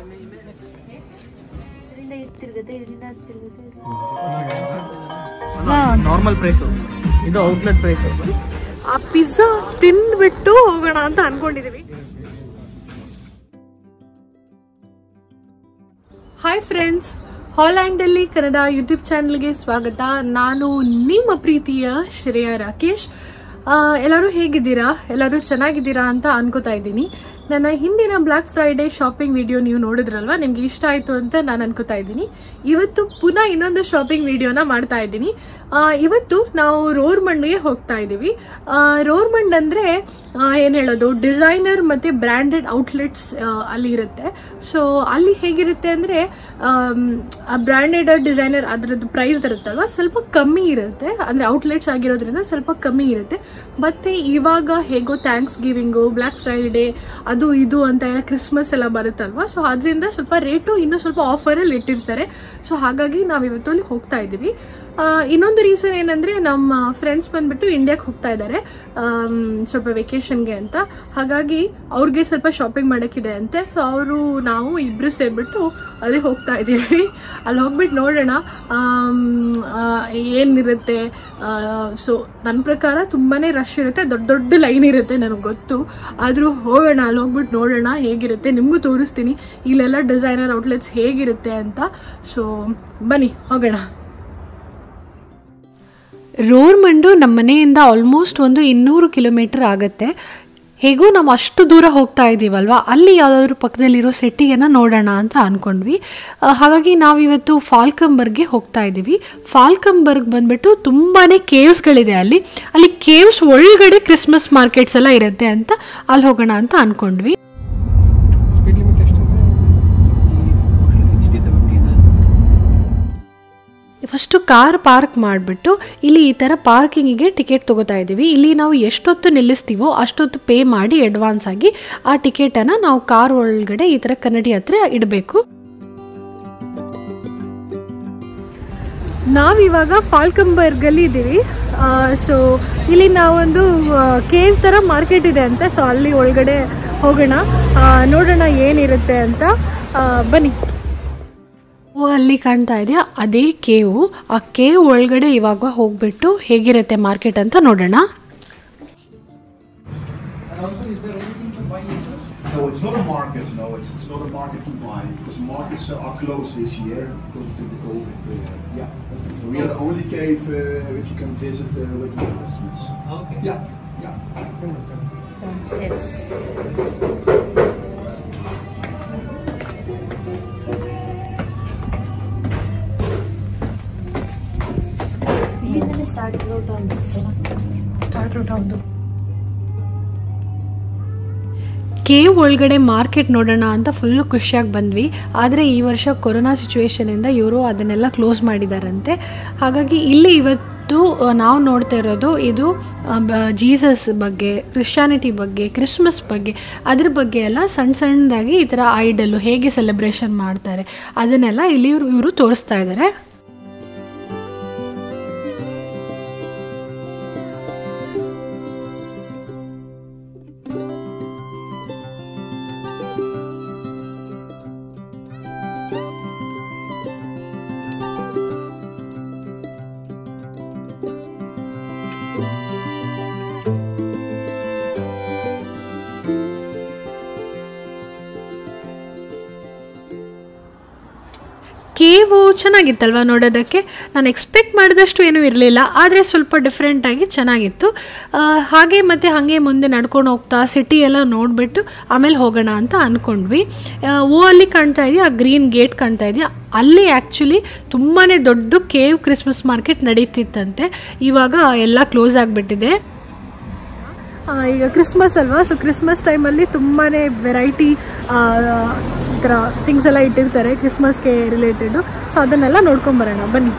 ಇದರಿಂದ ಇದು ತಿರುಗುತ್ತೆ ಇದರಿಂದ ಅದು ತಿರುಗುತ್ತೆ ನಾರ್ಮಲ್ ಪ್ರೈಸು ಇದು ಔಟ್ಲೆಟ್ ಪ್ರೈಸು ಆ ಪಿಜ್ಜಾ ತಿಂದ್ಬಿಟ್ಟು ಹೋಗೋಣ ಅಂತ ಅನ್ಕೊಂಡಿದೀವಿ ಹಾಯ್ ಫ್ರೆಂಡ್ಸ್ ಹಾಲ್ಯಾಂಡಲ್ಲಿ ಕನ್ನಡ ಯೂಟ್ಯೂಬ್ ಚಾನಲ್ಗೆ ಸ್ವಾಗತ ನಾನು ನಿಮ್ಮ ಪ್ರೀತಿಯ ಶ್ರೇಯಾ ರಾಕೇಶ್ ಆ, ಎಲ್ಲರೂ ಹೇಗಿದ್ದೀರಾ ಎಲ್ಲರೂ ಚೆನ್ನಾಗಿದ್ದೀರಾ ಅಂತ ಅನ್ಕೋತಾ ಇದ್ದೀನಿ ನನ್ನ ಹಿಂದಿನ ಬ್ಲ್ಯಾಕ್ ಫ್ರೈಡೇ ಶಾಪಿಂಗ್ ವಿಡಿಯೋ ನೀವು ನೋಡಿದ್ರಲ್ವಾ ನಿಮ್ಗೆ ಇಷ್ಟ ಆಯ್ತು ಅಂತ ನಾನು ಅನ್ಕೋತಾ ಇದ್ದೀನಿ ಇವತ್ತು ಪುನಃ ಇನ್ನೊಂದು ಶಾಪಿಂಗ್ ವಿಡಿಯೋನ ಮಾಡ್ತಾ ಇದ್ದೀನಿ ಆ, ಇವತ್ತು ನಾವು ರೋರ್ಮಂಡ್ಗೆ ಹೋಗ್ತಾ ಇದ್ದೀವಿ ಆ, ರೋರ್ಮಂಡ್ ಅಂದ್ರೆ ಆ, ಏನ್ ಹೇಳೋದು ಡಿಸೈನರ್ ಮತ್ತೆ ಬ್ರ್ಯಾಂಡೆಡ್ ಔಟ್ಲೆಟ್ಸ್ ಅಲ್ಲಿ ಇರುತ್ತೆ ಸೊ ಅಲ್ಲಿ ಹೇಗಿರುತ್ತೆ ಅಂದ್ರೆ ಆಮ್, ಆ ಬ್ರ್ಯಾಂಡೆಡ್ ಡಿಸೈನರ್ ಅದ್ರದ್ದು ಪ್ರೈಸ್ ಇರುತ್ತಲ್ವಾ ಸ್ವಲ್ಪ ಕಮ್ಮಿ ಇರುತ್ತೆ ಅಂದ್ರೆ ಔಟ್ಲೆಟ್ಸ್ ಆಗಿರೋದ್ರಿಂದ ಸ್ವಲ್ಪ ಕಮ್ಮಿ ಇರುತ್ತೆ ಮತ್ತೆ ಇವಾಗ ಹೇಗೋ ಥ್ಯಾಂಕ್ಸ್ ಗಿವಿಂಗು ಬ್ಲ್ಯಾಕ್ ಫ್ರೈಡೇ ಅದು ಇದು ಅಂತ ಎಲ್ಲ ಕ್ರಿಸ್ಮಸ್ ಎಲ್ಲ ಬರುತ್ತಲ್ವಾ ಸೊ ಅದರಿಂದ ಸ್ವಲ್ಪ ರೇಟು ಇನ್ನೂ ಸ್ವಲ್ಪ ಆಫರಲ್ಲಿ ಇಟ್ಟಿರ್ತಾರೆ ಸೊ ಹಾಗಾಗಿ ನಾವು ಇವತ್ತು ಅಲ್ಲಿ ಹೋಗ್ತಾ ಇದ್ದೀವಿ ಆ, ಇನ್ನೊಂದು ರೀಸನ್ ಏನಂದ್ರೆ ನಮ್ಮ ಫ್ರೆಂಡ್ಸ್ ಬಂದ್ಬಿಟ್ಟು ಇಂಡಿಯಾಕ್ಕೆ ಹೋಗ್ತಾ ಇದ್ದಾರೆ ಆಮ್, ಸ್ವಲ್ಪ ವೆಕೇಶನ್ಗೆ ಅಂತ ಹಾಗಾಗಿ ಅವ್ರಿಗೆ ಸ್ವಲ್ಪ ಶಾಪಿಂಗ್ ಮಾಡಕ್ಕಿದೆ ಅಂತೆ ಸೊ ಅವರು ನಾವು ಇಬ್ರು ಸೇರ್ಬಿಟ್ಟು ಅಲ್ಲಿ ಹೋಗ್ತಾ ಇದ್ದೀವಿ ಅಲ್ಲಿ ಹೋಗ್ಬಿಟ್ಟು ನೋಡೋಣ ಆಮ್, ಆ, ಏನಿರುತ್ತೆ ಸೊ ನನ್ನ ಪ್ರಕಾರ ತುಂಬಾನೇ ರಶ್ ಇರುತ್ತೆ ದೊಡ್ಡ ದೊಡ್ಡ ಲೈನ್ ಇರುತ್ತೆ ನನಗೆ ಗೊತ್ತು ಆದರೂ ಹೋಗೋಣ ಅಲ್ಲಿ ಹೋಗ್ಬಿಟ್ಟು ನೋಡೋಣ ಹೇಗಿರುತ್ತೆ ನಿಮಗೂ ತೋರಿಸ್ತೀನಿ ಇಲ್ಲೆಲ್ಲ ಡಿಸೈನರ್ ಔಟ್ಲೆಟ್ಸ್ ಹೇಗಿರುತ್ತೆ ಅಂತ ಸೊ ಬನ್ನಿ ಹೋಗೋಣ ರೋರ್ಮಂಡು ನಮ್ಮ ಮನೆಯಿಂದ ಆಲ್ಮೋಸ್ಟ್ ಒಂದು ಇನ್ನೂರು ಕಿಲೋಮೀಟರ್ ಆಗುತ್ತೆ ಹೇಗೂ ನಾವು ಅಷ್ಟು ದೂರ ಹೋಗ್ತಾ ಇದ್ದೀವಲ್ವಾ ಅಲ್ಲಿ ಯಾವುದಾದ್ರೂ ಪಕ್ಕದಲ್ಲಿರೋ ಸೆಟ್ಟಿಗೆನ ನೋಡೋಣ ಅಂತ ಅಂದ್ಕೊಂಡ್ವಿ ಆ, ಹಾಗಾಗಿ ನಾವಿವತ್ತು ಫಾಲ್ಕಂಬರ್ಗೆ ಹೋಗ್ತಾ ಇದ್ದೀವಿ ಫಾಲ್ಕಂಬರ್ಗ್ ಬಂದ್ಬಿಟ್ಟು ತುಂಬಾ ಕೇವ್ಸ್ಗಳಿದೆ ಅಲ್ಲಿ ಅಲ್ಲಿ ಕೇವ್ಸ್ ಒಳಗಡೆ ಕ್ರಿಸ್ಮಸ್ ಮಾರ್ಕೆಟ್ಸ್ ಎಲ್ಲ ಇರುತ್ತೆ ಅಂತ ಅಲ್ಲಿ ಹೋಗೋಣ ಅಂತ ಅಂದ್ಕೊಂಡ್ವಿ ಸ್ಪೀಡ್ ಲಿಮಿಟ್ ಎಷ್ಟು sixty seventy first car park ಮಾಡಿಬಿಟ್ಟು ಇಲ್ಲಿ ಈ ಥರ ಪಾರ್ಕಿಂಗಿಗೆ ಟಿಕೆಟ್ ತೊಗೋತಾ ಇದ್ದೀವಿ ಇಲ್ಲಿ ನಾವು ಎಷ್ಟೊತ್ತು ನಿಲ್ಲಿಸ್ತೀವೋ ಅಷ್ಟೊತ್ತು ಪೇ ಮಾಡಿ ಅಡ್ವಾನ್ಸ್ ಆಗಿ ಆ ಟಿಕೆಟನ್ನು ನಾವು ಕಾರ್ ಒಳಗಡೆ ಈ ಥರ ಕನ್ನಡಿ ಹತ್ರ ಇಡಬೇಕು ನಾವಿವಾಗ ಫಾಲ್ಕಂಬರ್ಗಲ್ಲಿ ಇದ್ದೀವಿ ಸೊ ಇಲ್ಲಿ ನಾವೊಂದು ಕೇವ್ ಥರ ಮಾರ್ಕೆಟ್ ಇದೆ ಅಂತ ಸೊ ಅಲ್ಲಿ ಒಳಗಡೆ ಹೋಗೋಣ ಆ, ನೋಡೋಣ ಏನಿರುತ್ತೆ ಅಂತ ಆ, ಬನ್ನಿ ಓ ಅಲ್ಲಿ ಕಾಣ್ತಾ ಇದೆಯಾ ಅದೇ ಕೇವು ಆ ಕೇವ್ ಒಳಗಡೆ ಇವಾಗ ಹೋಗ್ಬಿಟ್ಟು ಹೇಗಿರುತ್ತೆ ಮಾರ್ಕೆಟ್ ಅಂತ ನೋಡೋಣ No, it's not a market. No, it's, it's not a market to buy because markets uh, are closed this year because of the COVID. Uh, yeah, so we are the only cave uh, which you can visit uh, with the Christmas. Okay Yeah, yeah. ಇಲ್ಲಿಂದಲೇ start route ಅನ್ಸುತ್ತೆ start route ಹೌದು cave ಒಳಗಡೆ market ನೋಡೋಣ ಅಂತ full ಖುಷಿಯಾಗಿ ಬಂದ್ವಿ ಆದರೆ ಈ ವರ್ಷ ಕೊರೋನಾ ಸಿಚುವೇಶನಿಂದ ಇವರು ಅದನ್ನೆಲ್ಲ ಕ್ಲೋಸ್ ಮಾಡಿದಾರಂತೆ ಹಾಗಾಗಿ ಇಲ್ಲಿ ಇವತ್ತು ಆ, ನಾವು ನೋಡ್ತಾ ಇರೋದು ಇದು ಆ, ಬ- ಜೀಸಸ್ ಬಗ್ಗೆ ಕ್ರಿಶ್ಚಾನಿಟಿ ಬಗ್ಗೆ ಕ್ರಿಸ್ಮಸ್ ಬಗ್ಗೆ ಅದ್ರ ಬಗ್ಗೆ ಎಲ್ಲ ಸಣ್ಣ ಸಣ್ಣದಾಗಿ ಈ ಥರ ಐಡಲ್ಲು ಹೇಗೆ ಸೆಲೆಬ್ರೇಷನ್ ಮಾಡ್ತಾರೆ ಅದನ್ನೆಲ್ಲ ಇಲ್ಲಿ ಇವರು ಇವರು ತೋರಿಸ್ತಾ ಇದ್ದಾರೆ ಕೇವು ಚೆನ್ನಾಗಿತ್ತಲ್ವಾ ನೋಡೋದಕ್ಕೆ ನಾನು ಎಕ್ಸ್ಪೆಕ್ಟ್ ಮಾಡಿದಷ್ಟು ಏನೂ ಇರಲಿಲ್ಲ ಆದರೆ ಸ್ವಲ್ಪ ಡಿಫ್ರೆಂಟಾಗಿ ಚೆನ್ನಾಗಿತ್ತು ಆ, ಹಾಗೆ ಮತ್ತು ಹಾಗೆ ಮುಂದೆ ನಡ್ಕೊಂಡು ಹೋಗ್ತಾ ಸಿಟಿ ಎಲ್ಲ ನೋಡಿಬಿಟ್ಟು ಆಮೇಲೆ ಹೋಗೋಣ ಅಂತ ಅಂದ್ಕೊಂಡ್ವಿ ಆ, ಓ ಅಲ್ಲಿ ಕಾಣ್ತಾ ಇದೆಯಾ ಆ ಗ್ರೀನ್ ಗೇಟ್ ಕಾಣ್ತಾ ಇದೆಯಾ ಅಲ್ಲಿ ಆ್ಯಕ್ಚುಲಿ ತುಂಬಾ ದೊಡ್ಡ ಕೇವ್ ಕ್ರಿಸ್ಮಸ್ ಮಾರ್ಕೆಟ್ ನಡೀತಿತ್ತಂತೆ ಇವಾಗ ಎಲ್ಲ ಕ್ಲೋಸ್ ಆಗಿಬಿಟ್ಟಿದೆ ಈಗ ಕ್ರಿಸ್ಮಸ್ ಅಲ್ವಾ ಸೊ ಕ್ರಿಸ್ಮಸ್ ಟೈಮಲ್ಲಿ ತುಂಬಾ ವೆರೈಟಿ ಈ ಥರ ಥಿಂಗ್ಸ್ ಎಲ್ಲ ಇಟ್ಟಿರ್ತಾರೆ ಕ್ರಿಸ್ಮಸ್ಗೆ ರಿಲೇಟೆಡು ಸೊ ಅದನ್ನೆಲ್ಲ ನೋಡ್ಕೊಂಬರೋಣ ಬನ್ನಿ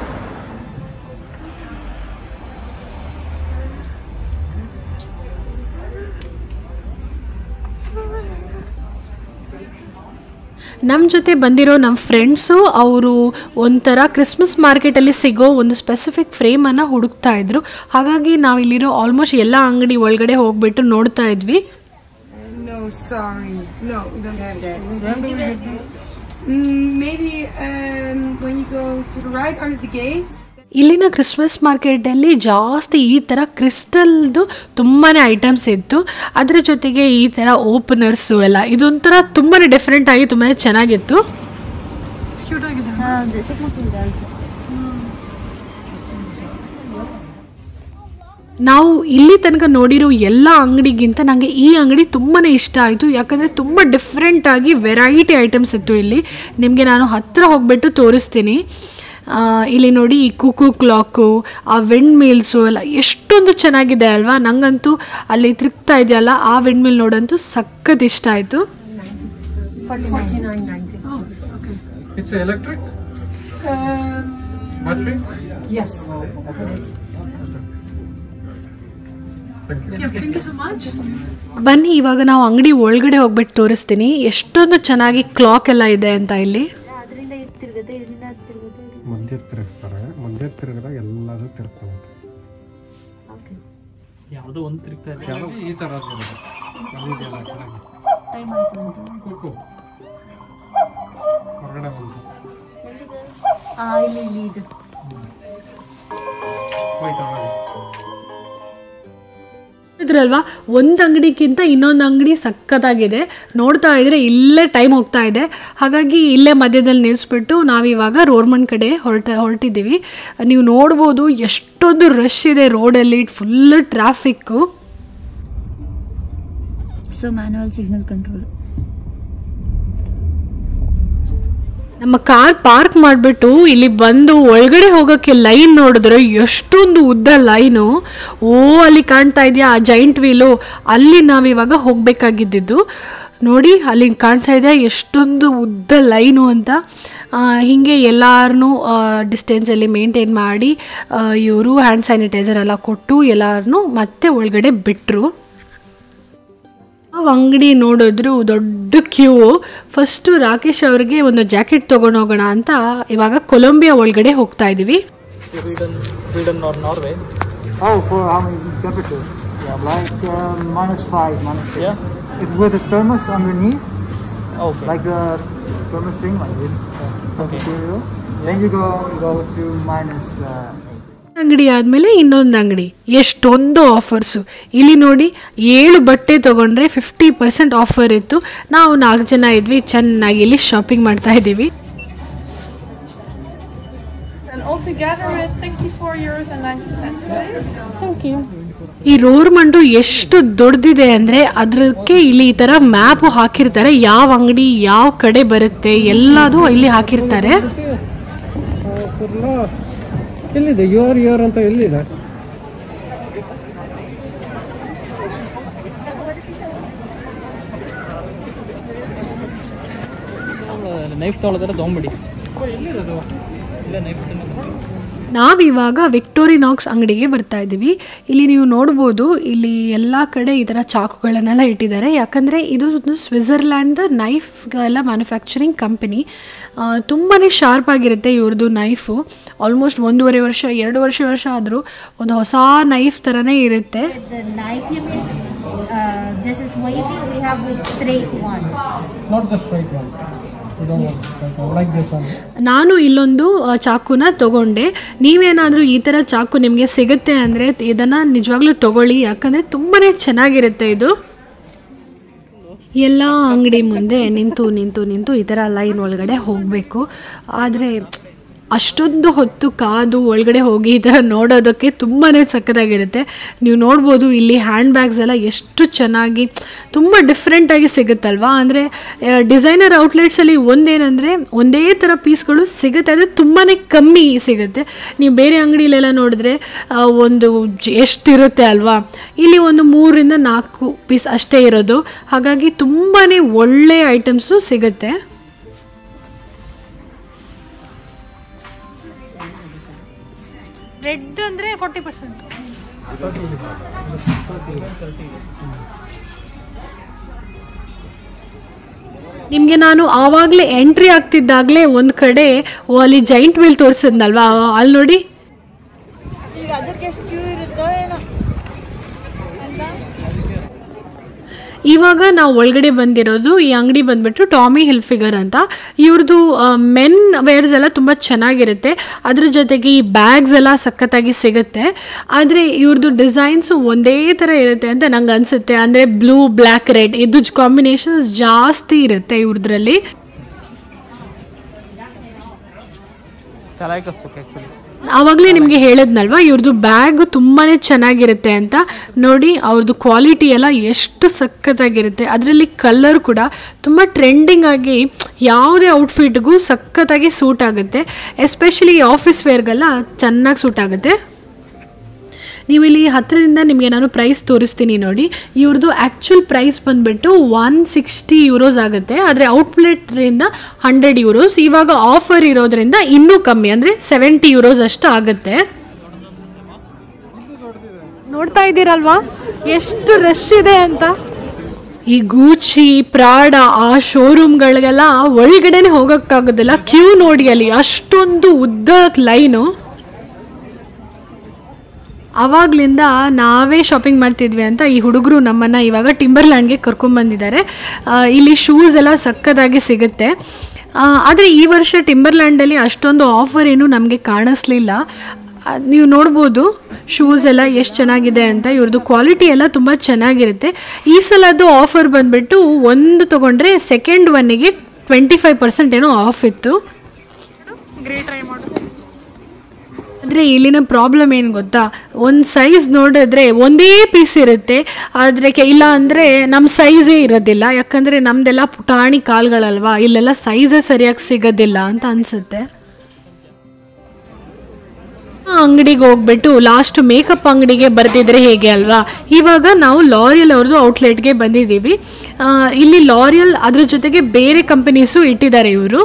ನಮ್ಮ ಜೊತೆ ಬಂದಿರೋ ನಮ್ಮ ಫ್ರೆಂಡ್ಸು ಅವರು ಒಂಥರ ಕ್ರಿಸ್ಮಸ್ ಮಾರ್ಕೆಟಲ್ಲಿ ಸಿಗೋ ಒಂದು ಸ್ಪೆಸಿಫಿಕ್ ಫ್ರೇಮನ್ನು ಹುಡುಕ್ತಾ ಇದ್ರು ಹಾಗಾಗಿ ನಾವು ಇಲ್ಲಿರೋ ಆಲ್ಮೋಸ್ಟ್ ಎಲ್ಲ ಅಂಗಡಿ ಒಳಗಡೆ ಹೋಗ್ಬಿಟ್ಟು ನೋಡ್ತಾ ಇದ್ವಿ No, sorry. No, we don't have that. Remember we had Mm, maybe um, when you go to the right under the gates. ಇಲ್ಲಿನ ಕ್ರಿಸ್ಮಸ್ ಮಾರ್ಕೆಟಲ್ಲಿ ಜಾಸ್ತಿ ಈ ಥರ ಕ್ರಿಸ್ಟಲ್ದು ತುಂಬಾ ಐಟಮ್ಸ್ ಇತ್ತು ಅದರ ಜೊತೆಗೆ ಈ ಥರ ಓಪನರ್ಸು ಎಲ್ಲ ಇದೊಂಥರ ತುಂಬಾ ಡಿಫ್ರೆಂಟ್ ಆಗಿ ತುಂಬಾ ಚೆನ್ನಾಗಿತ್ತು ಹೌದು ಚಿಕ್ಕ ಮಕ್ಕಳಿಗೆ ಆಯ್ತು ನಾವು ಇಲ್ಲಿ ತನಕ ನೋಡಿರೋ ಎಲ್ಲ ಅಂಗಡಿಗಿಂತ ನನಗೆ ಈ ಅಂಗಡಿ ತುಂಬಾ ಇಷ್ಟ ಆಯಿತು ಯಾಕಂದರೆ ತುಂಬ ಡಿಫ್ರೆಂಟ್ ಆಗಿ ವೆರೈಟಿ ಐಟಮ್ಸ್ ಇತ್ತು ಇಲ್ಲಿ ನಿಮಗೆ ನಾನು ಹತ್ತಿರ ಹೋಗ್ಬಿಟ್ಟು ತೋರಿಸ್ತೀನಿ ಆ, ಇಲ್ಲಿ ನೋಡಿ ಈ ಕುಕು ಕ್ಲಾಕು ಆ ವಿಂಡ್ ಮಿಲ್ಸು ಎಲ್ಲ ಎಷ್ಟೊಂದು ಚೆನ್ನಾಗಿದೆ ಅಲ್ವಾ ನಂಗಂತೂ ಅಲ್ಲಿ ತಿರುಗ್ತಾ ಇದೆಯಲ್ಲ ಆ ವಿಂಡ್ ಮಿಲ್ ನೋಡಂತೂ ಸಖತ್ ಇಷ್ಟ ಆಯಿತು It's electric? Um, Battery? yes. Thank you. ಬನ್ನಿ ಇವಾಗ ನಾವು ಅಂಗಡಿ ಒಳಗಡೆ ಹೋಗ್ಬಿಟ್ಟು ತೋರಿಸ್ತೀನಿ ಎಷ್ಟೊಂದು ಚೆನ್ನಾಗಿ ಕ್ಲಾಕ್ ಎಲ್ಲ ಇದೆ ಅಂತ ಇಲ್ಲಿ ಅದರಿಂದ ಇದು ತಿರುಗುತ್ತೆ ಇದರಿಂದ ಅದು ತಿರುಗುತ್ತೆ ಮಧ್ಯ ತಿರುಗಿಸ್ತಾರೆ ಮಧ್ಯ ತಿರುಗಿದಾಗ ಎಲ್ಲದೂ ತಿರ್ಕೊಳ್ಳುತ್ತೆ ಓಕೆ ಯಾವುದೋ ಒಂದು ತಿರುಗ್ತಾ ಇದೆ ಕೆಲವು ಈ ಥರ ಬರುತ್ತೆ ಅಲ್ಲಿದೆಯಲ್ಲ ಕೆಳಗೆ ಟೈಮ್ ಆಯ್ತು ಅಂತ ಕುಕ್ಕು ಹೊರಗಡೆ ಬಂತು ಆ ಇಲ್ಲಿ ಇಲ್ಲಿ ಇದು ಹೋಯ್ತು ಒಳಗೆ ಇದ್ರಲ್ವಾ ಒಂದು ಅಂಗಡಿಗಿಂತ ಇನ್ನೊಂದು ಅಂಗಡಿ ಸಖತ್ತಾಗಿದೆ ನೋಡ್ತಾ ಇದ್ರೆ ಇಲ್ಲೇ ಟೈಮ್ ಹೋಗ್ತಾ ಇದೆ ಹಾಗಾಗಿ ಇಲ್ಲೇ ಮಧ್ಯದಲ್ಲಿ ನಿಲ್ಲಿಸ್ಬಿಟ್ಟು ನಾವಿವಾಗ ರೋರ್ಮಂಡ್ ಕಡೆ ಹೊರಟ ಹೊರಟಿದ್ದೀವಿ ನೀವು ನೋಡ್ಬೋದು ಎಷ್ಟೊಂದು ರಶ್ ಇದೆ ರೋಡಲ್ಲಿ full traffic so manual signal control ನಮ್ಮ ಕಾರ್ ಪಾರ್ಕ್ ಮಾಡಿಬಿಟ್ಟು ಇಲ್ಲಿ ಬಂದು ಒಳಗಡೆ ಹೋಗೋಕ್ಕೆ ಲೈನ್ ನೋಡಿದ್ರೆ ಎಷ್ಟೊಂದು ಉದ್ದ ಲೈನು ಓ ಅಲ್ಲಿ ಕಾಣ್ತಾ ಇದೆಯಾ ಆ ಜೈಂಟ್ ವೀಲು ಅಲ್ಲಿ ನಾವಿವಾಗ ಹೋಗಬೇಕಾಗಿದ್ದು ನೋಡಿ ಅಲ್ಲಿ ಕಾಣ್ತಾ ಇದೆ ಎಷ್ಟೊಂದು ಉದ್ದ ಲೈನು ಅಂತ ಆ, ಹೀಗೆ ಎಲ್ಲಾರನ್ನೂ ಡಿಸ್ಟೆನ್ಸಲ್ಲಿ ಮೇಂಟೈನ್ ಮಾಡಿ ಇವರು ಹ್ಯಾಂಡ್ ಸ್ಯಾನಿಟೈಸರ್ ಎಲ್ಲ ಕೊಟ್ಟು ಎಲ್ಲಾರನ್ನೂ ಮತ್ತೆ ಒಳಗಡೆ ಬಿಟ್ಟರು ನಾವು ಅಂಗಡಿ ನೋಡಿದ್ರು ದೊಡ್ಡ ಕ್ಯೂ ಫಸ್ಟು ರಾಕೇಶ್ ಅವ್ರಿಗೆ ಒಂದು ಜಾಕೆಟ್ ತೊಗೊಂಡು ಹೋಗೋಣ ಅಂತ ಇವಾಗ ಕೊಲಂಬಿಯಾ ಒಳಗಡೆ ಹೋಗ್ತಾ ಇದೀವಿ Sweden Sweden or Norway Oh, for how many temperature? Yeah, like uh, minus five, minus six. Yeah. It's with a thermos underneath, okay like the thermos thing, like this Okay. material. Then you go you go to minus uh, eight. ಅಂಗಡಿ ಆದಮೇಲೆ ಇನ್ನೊಂದು ಅಂಗಡಿ ಎಷ್ಟೊಂದು offers ಇಲ್ಲಿ ನೋಡಿ ಏಳು ಬಟ್ಟೆ ತೊಗೊಂಡ್ರೆ ಫಿಫ್ಟಿ ಪರ್ಸೆಂಟ್ ಆಫರ್ ಇತ್ತು ನಾವು ನಾಲ್ಕು ಜನ ಇದ್ವಿ ಚೆನ್ನಾಗಿ ಇಲ್ಲಿ ಶಾಪಿಂಗ್ ಮಾಡ್ತಾ ಇದ್ದೀವಿ And altogether it's 64 euros and 90 cents, right? ಈ ರೋರ್ ಮಂಡು ಎಷ್ಟು ದೊಡ್ಡದಿದೆ ಅಂದರೆ ಅದಕ್ಕೆ ಇಲ್ಲಿ ಈ ಥರ ಮ್ಯಾಪು ಹಾಕಿರ್ತಾರೆ ಯಾವ ಅಂಗಡಿ ಯಾವ ಕಡೆ ಬರುತ್ತೆ ಎಲ್ಲದೂ ಇಲ್ಲಿ ಹಾಕಿರ್ತಾರೆ ಫುಲ್ಲ ಎಲ್ಲಿದೆ ಯೋರ್ ಯೋರ್ ಅಂತ ಎಲ್ಲಿದೆ ನೈಫ್ ತೊಗೊಳೋದ್ರೆ ತೊಗೊಂಬಿಡಿ ಎಲ್ಲಿರೋದು ಇಲ್ಲ ನೈಫ್ ನಾವಿವಾಗ ವಿಕ್ಟೋರಿನಾಕ್ಸ್ ಅಂಗಡಿಗೆ ಬರ್ತಾ ಇದ್ದೀವಿ ಇಲ್ಲಿ ನೀವು ನೋಡ್ಬೋದು ಇಲ್ಲಿ ಎಲ್ಲ ಕಡೆ ಈ ಥರ ಚಾಕುಗಳನ್ನೆಲ್ಲ ಇಟ್ಟಿದ್ದಾರೆ ಯಾಕಂದರೆ ಇದು ಒಂದು ಸ್ವಿಟ್ಜರ್ಲ್ಯಾಂಡ್ ನೈಫ್ಗೆಲ್ಲ ಮ್ಯಾನುಫ್ಯಾಕ್ಚರಿಂಗ್ ಕಂಪನಿ ತುಂಬಾ ಶಾರ್ಪ್ ಆಗಿರುತ್ತೆ ಇವ್ರದ್ದು ನೈಫು ಆಲ್ಮೋಸ್ಟ್ ಒಂದೂವರೆ ವರ್ಷ ಎರಡು ವರ್ಷ ವರ್ಷ ಆದರೂ ಒಂದು ಹೊಸ ನೈಫ್ ಥರನೇ ಇರುತ್ತೆ The knife you mean? Uh, this is wavy. We have with straight one. Not the straight one ಇದು ಲೈಕ್ ದಿಸ್ ಒನ್ ನಾನು ಇಲ್ಲೊಂದು ಆ, ಚಾಕುನ ತಗೊಂಡೆ ನೀವೇನಾದರೂ ಈ ಥರ ಚಾಕು ನಿಮಗೆ ಸಿಗುತ್ತೆ ಅಂದರೆ ಇದನ್ನು ನಿಜವಾಗ್ಲೂ ತಗೊಳ್ಳಿ ಯಾಕಂದರೆ ತುಂಬಾ ಚೆನ್ನಾಗಿರುತ್ತೆ ಇದು ಎಲ್ಲ ಅಂಗಡಿ ಮುಂದೆ ನಿಂತು ನಿಂತು ನಿಂತು ಈ ಥರ ಲೈನ್ ಒಳಗಡೆ ಹೋಗಬೇಕು ಆದರೆ ಅಷ್ಟೊಂದು ಹೊತ್ತು ಕಾದು ಒಳಗಡೆ ಹೋಗಿ ಈ ಥರ ನೋಡೋದಕ್ಕೆ ತುಂಬಾ ಸಕ್ಕತ್ತಾಗಿರುತ್ತೆ ನೀವು ನೋಡ್ಬೋದು ಇಲ್ಲಿ ಹ್ಯಾಂಡ್ ಬ್ಯಾಗ್ಸ್ ಎಲ್ಲ ಎಷ್ಟು ಚೆನ್ನಾಗಿ ತುಂಬ ಡಿಫ್ರೆಂಟಾಗಿ ಸಿಗುತ್ತಲ್ವಾ ಅಂದರೆ ಡಿಸೈನರ್ ಔಟ್ಲೆಟ್ಸಲ್ಲಿ ಒಂದೇನೆಂದರೆ ಒಂದೇ ಥರ ಪೀಸ್ಗಳು ಸಿಗುತ್ತೆ ಆದರೆ ತುಂಬಾ ಕಮ್ಮಿ ಸಿಗುತ್ತೆ ನೀವು ಬೇರೆ ಅಂಗಡಿಲೆಲ್ಲ ನೋಡಿದ್ರೆ ಆ, ಒಂದು ಜ- ಎಷ್ಟಿರುತ್ತೆ ಅಲ್ವಾ ಇಲ್ಲಿ ಒಂದು ಮೂರರಿಂದ ನಾಲ್ಕು ಪೀಸ್ ಅಷ್ಟೇ ಇರೋದು ಹಾಗಾಗಿ ತುಂಬಾ ಒಳ್ಳೆ ಐಟಮ್ಸು ಸಿಗುತ್ತೆ ರೆಡ್ ಅಂದರೆ ಫಾರ್ಟಿ ಪರ್ಸೆಂಟ್ ನಿಮಗೆ ನಾನು ಆವಾಗಲೇ ಎಂಟ್ರಿ ಆಗ್ತಿದ್ದಾಗಲೇ ಒಂದು ಕಡೆ ಓ, ಅಲ್ಲಿ ಜೈಂಟ್ ವೀಲ್ ತೋರಿಸಿದ್ನಲ್ವಾ ಅಲ್ಲಿ ನೋಡಿ ಈಗ ಅದಕ್ಕೆ ಎಷ್ಟು ಕ್ಯೂ ಇರುತ್ತೋ ಏನೋ ಇವಾಗ ನಾವು ಒಳಗಡೆ ಬಂದಿರೋದು ಈ ಅಂಗಡಿ ಬಂದ್ಬಿಟ್ಟು ಟಾಮಿ ಹಿಲ್ಫಿಗರ್ ಅಂತ ಇವ್ರದ್ದು ಮೆನ್ ವೇರ್ಸ್ ಎಲ್ಲ ತುಂಬ ಚೆನ್ನಾಗಿರುತ್ತೆ ಅದ್ರ ಜೊತೆಗೆ ಈ ಬ್ಯಾಗ್ಸ್ ಎಲ್ಲ ಸಖತ್ತಾಗಿ ಸಿಗುತ್ತೆ ಆದರೆ ಇವ್ರದ್ದು ಡಿಸೈನ್ಸು ಒಂದೇ ಥರ ಇರುತ್ತೆ ಅಂತ ನಂಗೆ ಅನಿಸುತ್ತೆ ಅಂದರೆ ಬ್ಲೂ ಬ್ಲ್ಯಾಕ್ ರೆಡ್ ಇದು ಕಾಂಬಿನೇಷನ್ಸ್ ಜಾಸ್ತಿ ಇರುತ್ತೆ ಇವ್ರದ್ರಲ್ಲಿ ಚೆನ್ನಾಗಿ ಕಸ್ಬೇಕು ಆ್ಯಕ್ಚುಲಿ ಆವಾಗಲೇ ನಿಮಗೆ ಹೇಳಿದ್ನಲ್ವಾ ಇವ್ರದ್ದು ಬ್ಯಾಗ್ ತುಂಬಾ ಚೆನ್ನಾಗಿರುತ್ತೆ ಅಂತ ನೋಡಿ ಅವ್ರದ್ದು ಕ್ವಾಲಿಟಿ ಎಲ್ಲ ಎಷ್ಟು ಸಖತ್ತಾಗಿರುತ್ತೆ ಅದರಲ್ಲಿ ಕಲರ್ ಕೂಡ ತುಂಬ ಟ್ರೆಂಡಿಂಗ್ ಆಗಿ ಯಾವುದೇ ಔಟ್ಫಿಟ್ಗೂ ಸಖತ್ತಾಗಿ ಸೂಟ್ ಆಗುತ್ತೆ ಎಸ್ಪೆಷಲಿ ಆಫೀಸ್ ವೇರ್ಗೆಲ್ಲ ಚೆನ್ನಾಗಿ ಸೂಟ್ ಆಗುತ್ತೆ ನೀವು ಇಲ್ಲಿ ಹತ್ತಿರದಿಂದ ನಿಮಗೆ ನಾನು ಪ್ರೈಸ್ ತೋರಿಸ್ತೀನಿ ನೋಡಿ ಇವ್ರದ್ದು ಆ್ಯಕ್ಚುಲ್ ಪ್ರೈಸ್ ಬಂದುಬಿಟ್ಟು ಒನ್ ಸಿಕ್ಸ್ಟಿ ಯೂರೋಸ್ ಆಗುತ್ತೆ ಆದರೆ ಔಟ್ಲೆಟ್ರಿಂದ ಹಂಡ್ರೆಡ್ ಯೂರೋಸ್ ಇವಾಗ ಆಫರ್ ಇರೋದ್ರಿಂದ ಇನ್ನೂ ಕಮ್ಮಿ ಅಂದರೆ ಸೆವೆಂಟಿ ಯೂರೋಸ್ ಅಷ್ಟು ಆಗುತ್ತೆ ನೋಡ್ತಾ ಇದ್ದೀರಲ್ವಾ ಎಷ್ಟು ರಶ್ ಇದೆ ಅಂತ ಈ ಗೂಚಿ ಪ್ರಾಡ ಆ ಶೋರೂಮ್ಗಳಿಗೆಲ್ಲ ಒಳಗಡೆನೆ ಹೋಗೋಕ್ಕಾಗೋದಿಲ್ಲ ಕ್ಯೂ ನೋಡಿ ಅಲ್ಲಿ ಅಷ್ಟೊಂದು ಉದ್ದ ಲೈನು ಆವಾಗ್ಲಿಂದ ನಾವೇ ಶಾಪಿಂಗ್ ಮಾಡ್ತಿದ್ವಿ ಅಂತ ಈ ಹುಡುಗರು ನಮ್ಮನ್ನು ಇವಾಗ ಟಿಂಬರ್ಲ್ಯಾಂಡ್ಗೆ ಕರ್ಕೊಂಡ್ಬಂದಿದ್ದಾರೆ ಆ, ಇಲ್ಲಿ ಶೂಸ್ ಎಲ್ಲ ಸಕ್ಕತ್ತಾಗಿ ಸಿಗುತ್ತೆ ಆದರೆ ಈ ವರ್ಷ ಟಿಂಬರ್ಲ್ಯಾಂಡಲ್ಲಿ ಅಷ್ಟೊಂದು ಆಫರ್ ಏನು ನಮಗೆ ಕಾಣಿಸ್ಲಿಲ್ಲ ಆ, ನೀವು ನೋಡ್ಬೋದು ಶೂಸ್ ಎಲ್ಲ ಎಷ್ಟು ಚೆನ್ನಾಗಿದೆ ಅಂತ ಇವ್ರದ್ದು ಕ್ವಾಲಿಟಿ ಎಲ್ಲ ತುಂಬ ಚೆನ್ನಾಗಿರುತ್ತೆ ಈ ಸಲದ್ದು ಆಫರ್ ಬಂದುಬಿಟ್ಟು ಒಂದು ತೊಗೊಂಡ್ರೆ ಸೆಕೆಂಡ್ ಒನ್ನಿಗೆ ಟ್ವೆಂಟಿ ಫೈವ್ ಪರ್ಸೆಂಟ್ ಏನೋ ಆಫ್ ಇತ್ತು ಆದರೆ ಇಲ್ಲಿನ ಪ್ರಾಬ್ಲಮ್ ಏನು ಗೊತ್ತಾ ಒಂದು ಸೈಜ್ ನೋಡಿದ್ರೆ ಒಂದೇ ಪೀಸ್ ಇರುತ್ತೆ ಆದರೆ ಕೆ ಇಲ್ಲ ಅಂದರೆ ನಮ್ಮ ಸೈಜೇ ಇರೋದಿಲ್ಲ ಯಾಕಂದರೆ ನಮ್ಮದೆಲ್ಲ ಪುಟಾಣಿ ಕಾಲ್ಗಳಲ್ವಾ ಇಲ್ಲೆಲ್ಲ ಸೈಜೇ ಸರಿಯಾಗಿ ಸಿಗೋದಿಲ್ಲ ಅಂತ ಅನಿಸುತ್ತೆ ಅಂಗಡಿಗೆ ಹೋಗ್ಬಿಟ್ಟು ಲಾಸ್ಟ್ ಮೇಕಪ್ ಅಂಗಡಿಗೆ ಬರ್ತಿದ್ರೆ ಹೇಗೆ ಅಲ್ವಾ ಇವಾಗ ನಾವು ಲಾರಿಯಲ್ ಅವ್ರದ್ದು ಔಟ್ಲೆಟ್ಗೆ ಬಂದಿದ್ದೀವಿ ಆ, ಇಲ್ಲಿ ಲಾರಿಯಲ್ ಅದ್ರ ಜೊತೆಗೆ ಬೇರೆ ಕಂಪನೀಸು ಇಟ್ಟಿದ್ದಾರೆ ಇವರು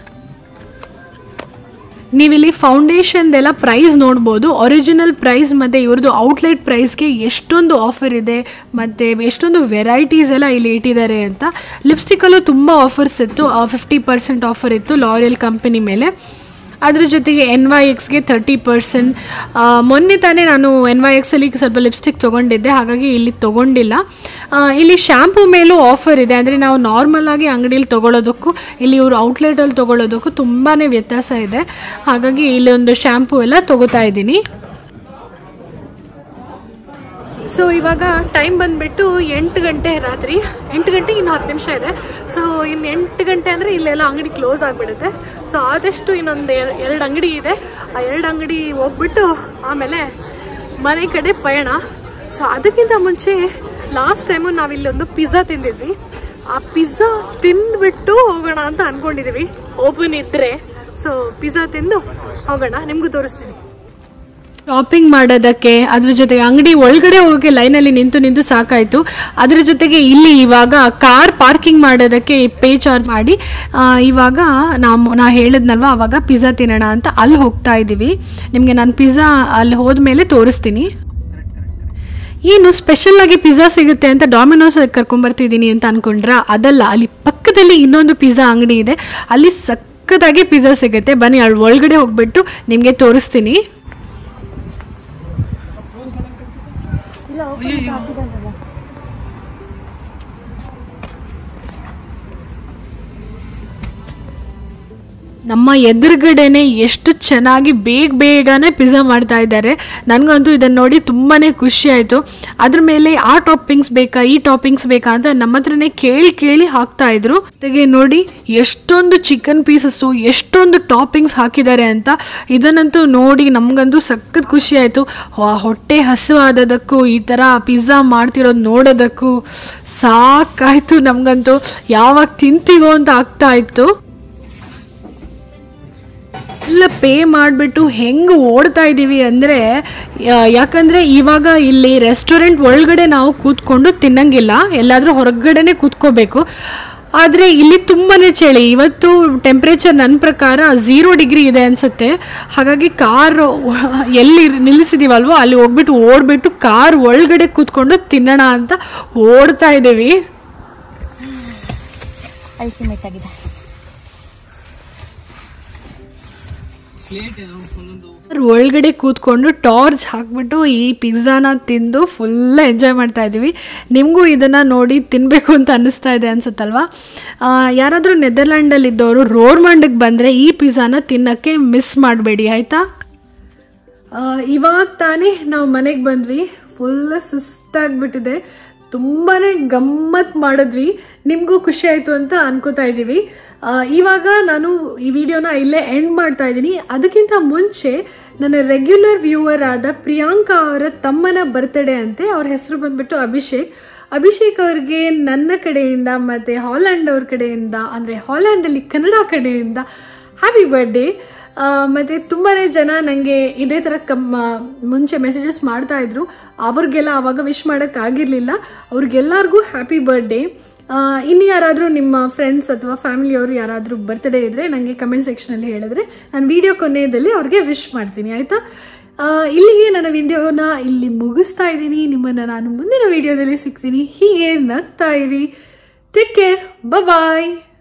ನೀವಿಲ್ಲಿ ಫೌಂಡೇಶನ್ದೆಲ್ಲ ಪ್ರೈಸ್ ನೋಡ್ಬೋದು ಒರಿಜಿನಲ್ ಪ್ರೈಸ್ ಮತ್ತು ಇವ್ರದ್ದು ಔಟ್ಲೆಟ್ ಪ್ರೈಸ್ಗೆ ಎಷ್ಟೊಂದು ಆಫರ್ ಇದೆ ಮತ್ತು ಎಷ್ಟೊಂದು ವೆರೈಟೀಸ್ ಎಲ್ಲ ಇಲ್ಲಿ ಇಟ್ಟಿದ್ದಾರೆ ಅಂತ ಲಿಪ್ಸ್ಟಿಕಲ್ಲೂ ತುಂಬ ಆಫರ್ಸ್ ಇತ್ತು ಫಿಫ್ಟಿ ಪರ್ಸೆಂಟ್ ಆಫರ್ ಇತ್ತು ಲಾರಿಯಲ್ ಕಂಪನಿ ಮೇಲೆ ಅದ್ರ ಜೊತೆಗೆ ಎನ್ ವೈ ಎಕ್ಸ್ಗೆ ತರ್ಟಿ ಪರ್ಸೆಂಟ್ ಮೊನ್ನೆ ತಾನೇ ನಾನು ಎನ್ ವೈ ಎಕ್ಸಲ್ಲಿ ಸ್ವಲ್ಪ ಲಿಪ್ಸ್ಟಿಕ್ ತೊಗೊಂಡಿದ್ದೆ ಹಾಗಾಗಿ ಇಲ್ಲಿ ತೊಗೊಂಡಿಲ್ಲ ಆ, ಇಲ್ಲಿ ಶ್ಯಾಂಪು ಮೇಲೂ ಆಫರ್ ಇದೆ ಅಂದರೆ ನಾವು ನಾರ್ಮಲ್ ಆಗಿ ಅಂಗಡಿಯಲ್ಲಿ ತೊಗೊಳೋದಕ್ಕೂ ಇಲ್ಲಿ ಇವರು ಔಟ್ಲೆಟಲ್ಲಿ ತೊಗೊಳೋದಕ್ಕೂ ತುಂಬಾ ವ್ಯತ್ಯಾಸ ಇದೆ ಹಾಗಾಗಿ ಇಲ್ಲಿ ಒಂದು ಶ್ಯಾಂಪು ಎಲ್ಲ ತೊಗೋತಾ ಇದ್ದೀನಿ ಸೊ ಇವಾಗ ಟೈಮ್ ಬಂದ್ಬಿಟ್ಟು ಎಂಟು ಗಂಟೆ ರಾತ್ರಿ ಎಂಟು ಗಂಟೆಗೆ ಇನ್ನು ಹತ್ತು ನಿಮಿಷ ಇದೆ ಸೊ ಇನ್ನು ಎಂಟು ಗಂಟೆ ಅಂದರೆ ಇಲ್ಲೆಲ್ಲ ಅಂಗಡಿ ಕ್ಲೋಸ್ ಆಗಿಬಿಡುತ್ತೆ ಸೊ ಆದಷ್ಟು ಇನ್ನೊಂದು ಎರಡು ಅಂಗಡಿ ಇದೆ ಆ ಎರಡು ಅಂಗಡಿ ಹೋಗ್ಬಿಟ್ಟು ಆಮೇಲೆ ಮನೆ ಕಡೆ ಪಯಣ ಸೊ ಅದಕ್ಕಿಂತ ಮುಂಚೆ ಲಾಸ್ಟ್ ಟೈಮು ನಾವಿಲ್ಲಿ ಒಂದು ಪಿಜ್ಜಾ ತಿಂದಿದ್ವಿ ಆ ಪಿಜ್ಜಾ ತಿಂದ್ಬಿಟ್ಟು ಹೋಗೋಣ ಅಂತ ಅನ್ಕೊಂಡಿದೀವಿ ಓಪನ್ ಇದ್ರೆ ಸೊ ಪಿಜ್ಜಾ ತಿಂದು ಹೋಗೋಣ ನಿಮಗೂ ತೋರಿಸ್ತೀನಿ ಶಾಪಿಂಗ್ ಮಾಡೋದಕ್ಕೆ ಅದ್ರ ಜೊತೆಗೆ ಅಂಗಡಿ ಒಳಗಡೆ ಹೋಗೋಕ್ಕೆ ಲೈನಲ್ಲಿ ನಿಂತು ನಿಂತು ಸಾಕಾಯಿತು ಅದ್ರ ಜೊತೆಗೆ ಇಲ್ಲಿ ಇವಾಗ ಕಾರ್ ಪಾರ್ಕಿಂಗ್ ಮಾಡೋದಕ್ಕೆ ಪೇ ಚಾರ್ಜ್ ಮಾಡಿ ಆ, ಇವಾಗ ನಾವು ನಾ ಹೇಳಿದ್ನಲ್ವ ಅವಾಗ ಪಿಜ್ಜಾ ತಿನ್ನೋಣ ಅಂತ ಅಲ್ಲಿ ಹೋಗ್ತಾ ಇದ್ದೀವಿ ನಿಮಗೆ ನಾನು ಪಿಜ್ಜಾ ಅಲ್ಲಿ ಹೋದ್ಮೇಲೆ ತೋರಿಸ್ತೀನಿ ಏನು ಸ್ಪೆಷಲ್ ಆಗಿ ಪಿಜ್ಜಾ ಸಿಗುತ್ತೆ ಅಂತ ಡಾಮಿನೋಸ್ ಕರ್ಕೊಂಬರ್ತಿದ್ದೀನಿ ಅಂತ ಅನ್ಕೊಂಡ್ರ ಅದಲ್ಲ ಅಲ್ಲಿ ಪಕ್ಕದಲ್ಲಿ ಇನ್ನೊಂದು ಪಿಜ್ಜಾ ಅಂಗಡಿ ಇದೆ ಅಲ್ಲಿ ಸಕ್ಕತ್ತಾಗಿ ಪಿಜ್ಜಾ ಸಿಗುತ್ತೆ ಬನ್ನಿ ಅಲ್ಲಿ ಒಳಗಡೆ ಹೋಗ್ಬಿಟ್ಟು ನಿಮಗೆ ತೋರಿಸ್ತೀನಿ ನಮ್ಮ ಎದುರುಗಡೆನೆ ಎಷ್ಟು ಚೆನ್ನಾಗಿ ಬೇಗ ಬೇಗನೆ ಪಿಜ್ಜಾ ಮಾಡ್ತಾ ಇದ್ದಾರೆ ನನಗಂತೂ ಇದನ್ನು ನೋಡಿ ತುಂಬಾ ಖುಷಿ ಆಯಿತು ಅದ್ರ ಮೇಲೆ ಆ ಟಾಪಿಂಗ್ಸ್ ಬೇಕಾ ಈ ಟಾಪಿಂಗ್ಸ್ ಬೇಕಾ ಅಂತ ನಮ್ಮ ಹತ್ರನೇ ಕೇಳಿ ಕೇಳಿ ಹಾಕ್ತಾ ಇದ್ರು ಜೊತೆಗೆ ನೋಡಿ ಎಷ್ಟೊಂದು ಚಿಕನ್ ಪೀಸಸ್ಸು ಎಷ್ಟೊಂದು ಟಾಪಿಂಗ್ಸ್ ಹಾಕಿದ್ದಾರೆ ಅಂತ ಇದನ್ನಂತೂ ನೋಡಿ ನಮಗಂತೂ ಸಖತ್ ಖುಷಿ ಆಯಿತು ಹೊಟ್ಟೆ ಹಸುವಾದದಕ್ಕೂ ಈ ಥರ ಪಿಜ್ಜಾ ಮಾಡ್ತಿರೋದು ನೋಡೋದಕ್ಕೂ ಸಾಕಾಯಿತು ನಮಗಂತೂ ಯಾವಾಗ ತಿಂತೀವೋ ಅಂತ ಆಗ್ತಾ ಇತ್ತು ಎಲ್ಲ ಪೇ ಮಾಡಿಬಿಟ್ಟು ಹೆಂಗೆ ಓಡ್ತಾ ಇದ್ದೀವಿ ಅಂದರೆ ಯಾಕಂದರೆ ಇವಾಗ ಇಲ್ಲಿ ರೆಸ್ಟೋರೆಂಟ್ ಒಳಗಡೆ ನಾವು ಕೂತ್ಕೊಂಡು ತಿನ್ನಂಗಿಲ್ಲ ಎಲ್ಲಾದರೂ ಹೊರಗಡೆನೆ ಕೂತ್ಕೋಬೇಕು ಆದರೆ ಇಲ್ಲಿ ತುಂಬಾ ಚಳಿ ಇವತ್ತು ಟೆಂಪ್ರೇಚರ್ ನನ್ನ ಪ್ರಕಾರ ಝೀರೋ ಡಿಗ್ರಿ ಇದೆ ಅನಿಸುತ್ತೆ ಹಾಗಾಗಿ ಕಾರ್ ಎಲ್ಲಿ ನಿಲ್ಲಿಸಿದೀವಲ್ವೋ ಅಲ್ಲಿ ಹೋಗ್ಬಿಟ್ಟು ಓಡ್ಬಿಟ್ಟು ಕಾರ್ ಒಳಗಡೆ ಕೂತ್ಕೊಂಡು ತಿನ್ನೋಣ ಅಂತ ಓಡ್ತಾ ಇದ್ದೀವಿ ಅಲ್ಟಿಮೇಟ್ ಆಗಿದೆ ಪ್ಲೇಟ್ ಏನೋ ಫುಲ್ಲೊಂದು ಒಳಗಡೆ ಕೂತ್ಕೊಂಡು ಟಾರ್ಚ್ ಹಾಕ್ಬಿಟ್ಟು ಈ ಪಿಜ್ಜಾನ ತಿಂದು ಫುಲ್ ಎಂಜಾಯ್ ಮಾಡ್ತಾ ಇದ್ದೀವಿ ನಿಮಗೂ ಇದನ್ನು ನೋಡಿ ತಿನ್ನಬೇಕು ಅಂತ ಅನ್ನಿಸ್ತಾ ಇದೆ ಅನ್ಸುತ್ತಲ್ವಾ ಆ, ಯಾರಾದರೂ ನೆದರ್ಲ್ಯಾಂಡಲ್ಲಿ ಇದ್ದವರು ರೋಡ್ ಮಂಡಕ್ಕೆ ಬಂದರೆ ಈ ಪಿಜ್ಜಾನ ತಿನ್ನೋಕ್ಕೆ ಮಿಸ್ ಮಾಡಬೇಡಿ ಆಯಿತಾ ಇವಾಗ ತಾನೇ ನಾವು ಮನೆಗೆ ಬಂದ್ವಿ ಫುಲ್ ಸುಸ್ತಾಗ್ಬಿಟ್ಟಿದೆ ತುಂಬಾನೇ ಗಮ್ಮತ್ ಮಾಡಿದ್ವಿ ನಿಮಗೂ ಖುಷಿ ಆಯ್ತು ಅಂತ ಅನ್ಕೋತಾ ಇದ್ದೀವಿ ಆ, ಇವಾಗ ನಾನು ಈ ವಿಡಿಯೋನ ಇಲ್ಲೇ ಎಂಡ್ ಮಾಡ್ತಾ ಇದ್ದೀನಿ ಅದಕ್ಕಿಂತ ಮುಂಚೆ ನನ್ನ ರೆಗ್ಯುಲರ್ ವ್ಯೂವರ್ ಆದ ಪ್ರಿಯಾಂಕಾ ಅವರ ತಮ್ಮನ ಬರ್ತ್ಡೇ ಅಂತೆ ಅವ್ರ ಹೆಸರು ಬಂದ್ಬಿಟ್ಟು ಅಭಿಷೇಕ್ ಅಭಿಷೇಕ್ ಅವ್ರಿಗೆ ನನ್ನ ಕಡೆಯಿಂದ ಮತ್ತೆ ಹಾಲ್ಯಾಂಡ್ ಅವ್ರ ಕಡೆಯಿಂದ ಅಂದ್ರೆ ಹಾಲ್ಯಾಂಡ್ ಅಲ್ಲಿ ಕನ್ನಡ ಕಡೆಯಿಂದ ಹ್ಯಾಪಿ ಬರ್ಡೇ ಮತ್ತೆ ತುಂಬಾನೇ ಜನ ನನಗೆ ಇದೇ ತರ ಕಮ್ಮ ಮುಂಚೆ ಮೆಸೇಜಸ್ ಮಾಡ್ತಾ ಇದ್ರು ಅವ್ರಿಗೆಲ್ಲ ಅವಾಗ ವಿಶ್ ಮಾಡಕ್ ಆಗಿರ್ಲಿಲ್ಲ ಅವ್ರಿಗೆಲ್ಲರಿಗೂ ಹ್ಯಾಪಿ ಬರ್ಡೇ ಇನ್ನು ಯಾರಾದರೂ ನಿಮ್ಮ ಫ್ರೆಂಡ್ಸ್ ಅಥವಾ ಫ್ಯಾಮಿಲಿಯವರು ಯಾರಾದರೂ ಬರ್ತ್ಡೇ ಇದ್ರೆ ನನಗೆ ಕಮೆಂಟ್ ಸೆಕ್ಷನಲ್ಲಿ ಹೇಳಿದ್ರೆ ನಾನು ವಿಡಿಯೋ ಕೊನೆಯಲ್ಲಿ ಅವ್ರಿಗೆ ವಿಶ್ ಮಾಡ್ತೀನಿ ಆಯ್ತಾ ಆ, ಇಲ್ಲಿಗೆ ನನ್ನ ವಿಡಿಯೋನ ಇಲ್ಲಿ ಮುಗಿಸ್ತಾ ಇದ್ದೀನಿ ನಿಮ್ಮನ್ನ ನಾನು ಮುಂದಿನ ವಿಡಿಯೋದಲ್ಲಿ ಸಿಗ್ತೀನಿ ಹೀಗೆ ನಗ್ತಾ ಇರಿ ಟೇಕ್ ಕೇರ್ ಬಾಯ್